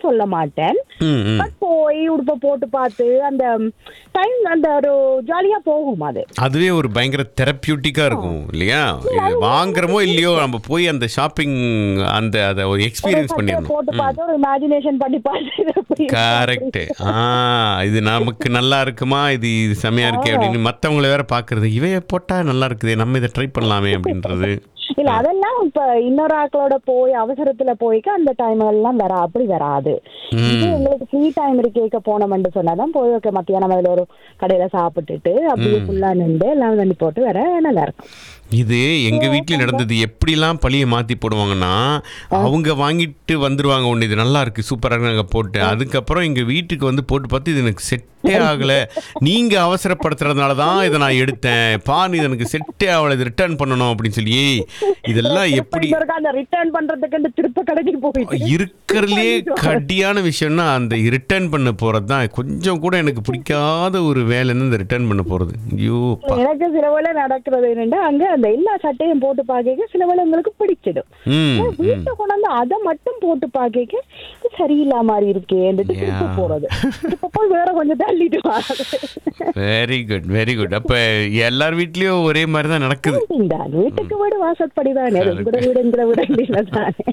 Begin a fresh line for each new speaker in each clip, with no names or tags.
இருக்குன்னு சொல்ல மாட்டேன்
ம் ம்
பட் போய் உடுப்ப போட்டு பார்த்து அந்த டைம் அந்த ஒரு ஜாலியா போகும் அது
அதுவே ஒரு பயங்கர தெரப்பியூட்டிக்கா இருக்கும் இல்லையா இது வாங்குறமோ இல்லையோ நம்ம போய் அந்த ஷாப்பிங் அந்த அதை ஒரு எக்ஸ்பீரியன்ஸ்
சட்டையை
பண்ணிடணும்
போட்டு பார்த்து ஒரு இமேஜினேஷன் பண்ணி பார்த்து இது எப்படி இருக்கு
கரெக்ட் ஆ இது நமக்கு நல்லா இருக்குமா இது இது செமையா இருக்கே அப்படின்னு மத்தவங்கள வேற பாக்குறது இவைய போட்டா நல்லா இருக்குதே நம்ம இதை ட்ரை பண்ணலாமே அப்படின்றது
இல்ல அதெல்லாம் இப்ப இன்னொரு ஆட்களோட போய் அவசரத்துல போய்க்க அந்த டைம் எல்லாம் வர அப்படி வராது இது எங்களுக்கு ஃப்ரீ டைம் இருக்கேக்க போனோம்னு சொன்னாதான் போய் ஓகே மத்தியானம் அதுல ஒரு கடையில சாப்பிட்டுட்டு அப்படியே ஃபுல்லா நின்று எல்லாம் தண்ணி போட்டு வர நல்லா இருக்கும்
இது எங்க வீட்ல நடந்தது எப்படிலாம் பழிய மாத்தி போடுவாங்கன்னா அவங்க வாங்கிட்டு வந்துருவாங்க ஒண்ணு இது நல்லா இருக்கு சூப்பரா இருக்கு நாங்க போட்டு அதுக்கப்புறம் எங்க வீட்டுக்கு வந்து போட்டு பார்த்து இது எனக்கு செட்டே ஆகல நீங்க அவசரப்படுத்துறதுனால தான் இதை நான் எடுத்தேன் பாரு இது எனக்கு செட்டே ஆகல இது ரிட்டர்ன் பண்ணணும் அப்படின்னு சொல்லி ஏய், இதெல்லாம் எப்படி
இன்னொருக்கா அந்த ரிட்டர்ன் பண்றதுக்கு திருப்ப கடைக்கு போயிட்டு
இருக்கிறதுலே கடியான விஷயம்னா அந்த ரிட்டர்ன் பண்ண போறது தான் கொஞ்சம் கூட எனக்கு பிடிக்காத ஒரு வேலைன்னு இந்த ரிட்டர்ன் பண்ண போறது ஐயோப்பா
எனக்கு சில வேளை நடக்கிறது என்னன்னா அங்க அந்த எல்லா சட்டையும் போட்டு பார்க்க சில வேளை உங்களுக்கு பிடிச்சிடும்
ம் ம்
வீட்டை கொண்டாந்து அதை மட்டும் போட்டு பார்க்க இது சரியில்லா மாதிரி இருக்கே திருப்பி
Yeah.
போறது இப்ப போய் வேற கொஞ்சம் தள்ளிட்டு வர்றது
வெரி குட் வெரி குட் அப்ப எல்லார் வீட்லயும் ஒரே மாதிரி தான் நடக்குது
தான் வீட்டுக்கு வீடு வாசற்படி தானே எங்கட வீடு எங்கட வீடு இல்ல தானே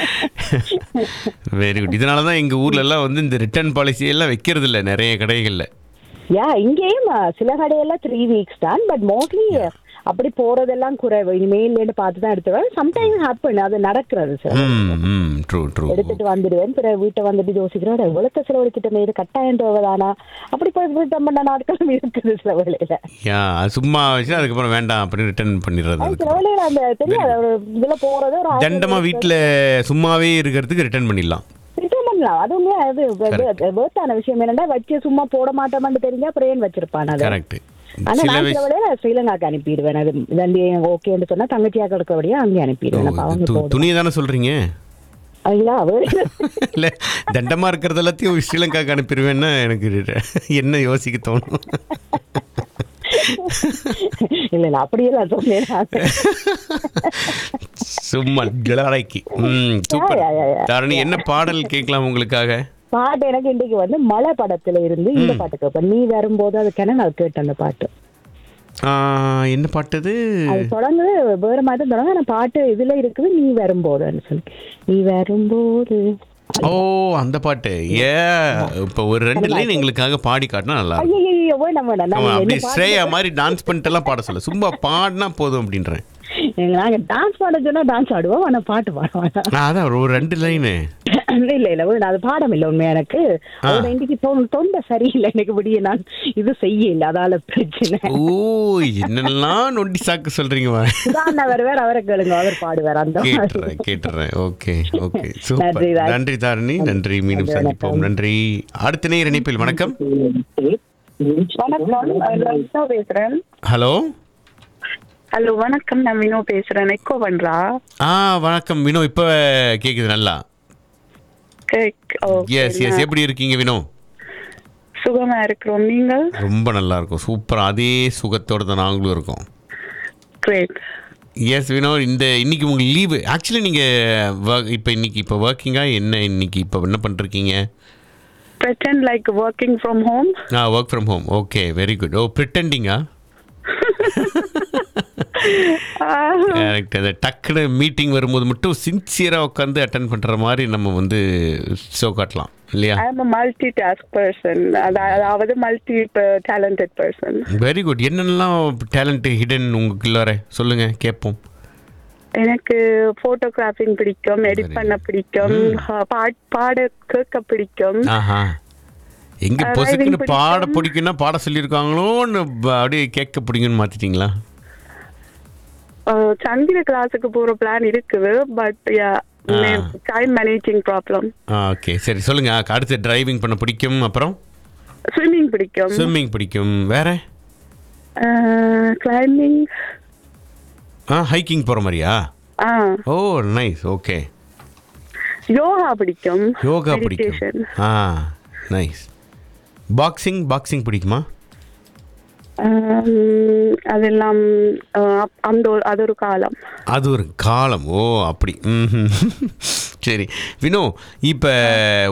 வெரி குட் இதனால தான் எங்க ஊர்ல எல்லாம் வந்து இந்த ரிட்டர்ன் பாலிசி எல்லாம் வைக்கிறது இல்ல நிறைய கடைகள்ல
யா இங்கேயும் அஹ், சில கடையெல்லாம் த்ரீ வீக்ஸ் தான் பட் மோஸ்ட்லி அப்படி போறதெல்லாம் குறைவு இனிமேல் பார்த்து தான் எடுத்துவேன் சம்டைம்ஸ் ஹாப்பன் அது நடக்கிறது சார்
ம் ம் ட்ரூ ட்ரூ
எடுத்துட்டு வந்துடுவேன் பிறகு வீட்டை வந்துட்டு யோசிக்கிறோம் எவ்வளவு செலவழிக்கிட்டமே இது கட்டாயம் தேவைதானா அப்படி போய் ரிட்டர்ன் பண்ண நாட்களும் இருக்குது சில வேளையில
யா அது சும்மா வச்சு அதுக்கப்புறம் வேண்டாம் அப்படின்னு ரிட்டர்ன் பண்ணிடுறது
அது சில
அதுக்கு
வேளையில அந்த தெரியாது ஒரு இதுல போறது ஒரு
தண்டமா வீட்ல சும்மாவே இருக்கிறதுக்கு ரிட்டர்ன் பண்ணிடலாம்
ரிட்டர்ன் பண்ணலாம் அது உண்மையா அது வேர்த்தான விஷயம் என்னன்னா வச்சு சும்மா போட மாட்டோம்னு தெரிஞ்சா அப்புறம் ஏன் வச்சிருப்பான் அது
கரெக்ட்
ஆனா
சில
நான்
விஷயம்
சில வேளையில ஸ்ரீலங்காக்கு அனுப்பிடுவேன் அது தண்டி ஓகேன்னு சொன்னா தங்கச்சியா கிடக்கபடியா அங்கே அனுப்பிடுவேன் அப்ப அவங்க போடுவாங்க.
துணியை தானே சொல்றீங்க
ஐயா வேறு
இல்ல தண்டமா இருக்கிறது எல்லாத்தையும் ஸ்ரீலங்காக்கு அனுப்பிடுவேன்னா எனக்கு என்ன யோசிக்க தோணும்
இல்ல இல்ல அப்படியெல்லாம் சொன்னேன்
சும்மா ஜலரைக்கு ம் சூப்பர்
யா, யா, யா.
தாரணி என்ன பாடல் கேட்கலாம் உங்களுக்காக
பாட்டு எனக்கு இன்றைக்கு வந்து மழை படத்துல இருந்து இந்த பாட்டு கேட்பேன் நீ வரும்போது அதுக்கான நான் கேட்டேன் அந்த பாட்டு
ஆ, என்ன பாட்டு அது
அது தொடங்குது வேற மாதிரி தான் தொடங்க ஆனா பாட்டு இதுல இருக்குது நீ வரும்போதுன்னு சொல்லி நீ வரும்போது
ஓ அந்த பாட்டு ஏ இப்போ ஒரு ரெண்டு லைன் எங்களுக்காக பாடி காட்டினா நல்லா இருக்கும்
ஐயோ வேணாம் வேணாம்
ஆமா,
நான்
அப்படியே
என்ன பாட்டு
ஸ்ரேயா மாதிரி டான்ஸ் பண்ணிட்டு எல்லாம் பாட சொல்ல சும்மா பாடினா போதும் அப்படின்றேன்
எங்க நாங்க டான்ஸ் பாட சொன்னா டான்ஸ் ஆடுவோம் ஆனா பாட்டு பாட வேணாம்
நான் அதான் ஒரு ரெண்டு லைனு
இல்ல இல்ல வேணாம் அது பாடம் இல்ல உண்மையா எனக்கு அவரோட இன்னைக்கு தொ- தொண்டை சரியில்லை எனக்கு விடிய நான் இது செய்ய இல்ல அதால பிரச்சனை
ஓ என்னெல்லாம் நொண்டி சாக்கு சொல்றீங்க வா.
தான் அவர் வேற அவரை கேளுங்க அவர் பாடுவார் அந்த மாதிரி
கேட்டுறேன் கேட்டுறேன் ஓகே ஓகே சூப்பர்
நன்றி, ராஜ்.
நன்றி தாரணி நன்றி மீண்டும் சந்திப்போம் நன்றி அடுத்த நேர் இணைப்பில் வணக்கம்
வணக்கம் நான் வினோ பேசுறேன்
ஹலோ
ஹலோ வணக்கம் நான் வினோ பேசுறேன் எக்கோ பண்றா
ஆ வணக்கம் வினோ இப்போ கேக்குது நல்லா
கேக்- okay,
எஸ் எஸ்
நான்
எப்படி இருக்கீங்க வினோ
சுகமா இருக்கிறோம் நீங்கள்
ரொம்ப நல்லா இருக்கும் சூப்பர் அதே சுகத்தோட தான் நாங்களும் இருக்கோம்
கிரேட்
எஸ் வினோ இந்த இன்னைக்கு உங்களுக்கு லீவு ஆக்சுவலி நீங்கள் இப்போ இன்னைக்கு இப்போ ஒர்க்கிங்கா என்ன இன்னைக்கு இப்போ என்ன பண்ணிருக்கீங்க
pretend like working from home
ஆ work from home okay very good ஓ ப்ரிட்டண்டிங்கா கரெக்ட் அந்த டக்குனு மீட்டிங் வரும்போது மட்டும் சின்சியராக உட்காந்து அட்டன் பண்ணுற மாதிரி நம்ம வந்து ஷோ காட்டலாம் இல்லையா
I am multi task person அதாவது multi talented person
very good என்னென்னலாம் டேலண்ட் ஹிடன் உங்களுக்குள்ளார சொல்லுங்கள் கேட்போம்
எனக்கு போட்டோகிராஃபிங் பிடிக்கும் எடிட்
Very
பண்ண பிடிக்கும் பாட் பாட கேட்க பிடிக்கும்
ஆஹா எங்க
Uh,
பொசுக்குன்னு
writing
பாட
பிடிக்கும்.
பிடிக்கும்னா பாட சொல்லியிருக்காங்களோன்னு ப- அப்படியே கேட்க பிடிக்கும்னு மாத்திட்டீங்களா
அஹ், சங்கீத கிளாஸுக்கு போற பிளான் இருக்குது but
Ah.
Time managing problem
ஆ ஓகே சரி சொல்லுங்க அ- அடுத்து டிரைவிங் பண்ண பிடிக்கும் அப்புறம்
ஸ்விம்மிங் பிடிக்கும்
ஸ்விம்மிங் பிடிக்கும் வேற
கிளைம்பிங்
ஆ ஹைக்கிங் போகிற மாதிரியா
ஆ
ஓ நைஸ் ஓகே
யோகா பிடிக்கும்
யோகா
Meditation.
பிடிக்கும் ஆ நைஸ் பாக்ஸிங் பாக்ஸிங் பிடிக்குமா
ஆம், அதெல்லாம் அஹ், அந்த ஒரு- அது ஒரு காலம்
அது ஒரு காலம் ஓ அப்படி ம் சரி வினோ இப்போ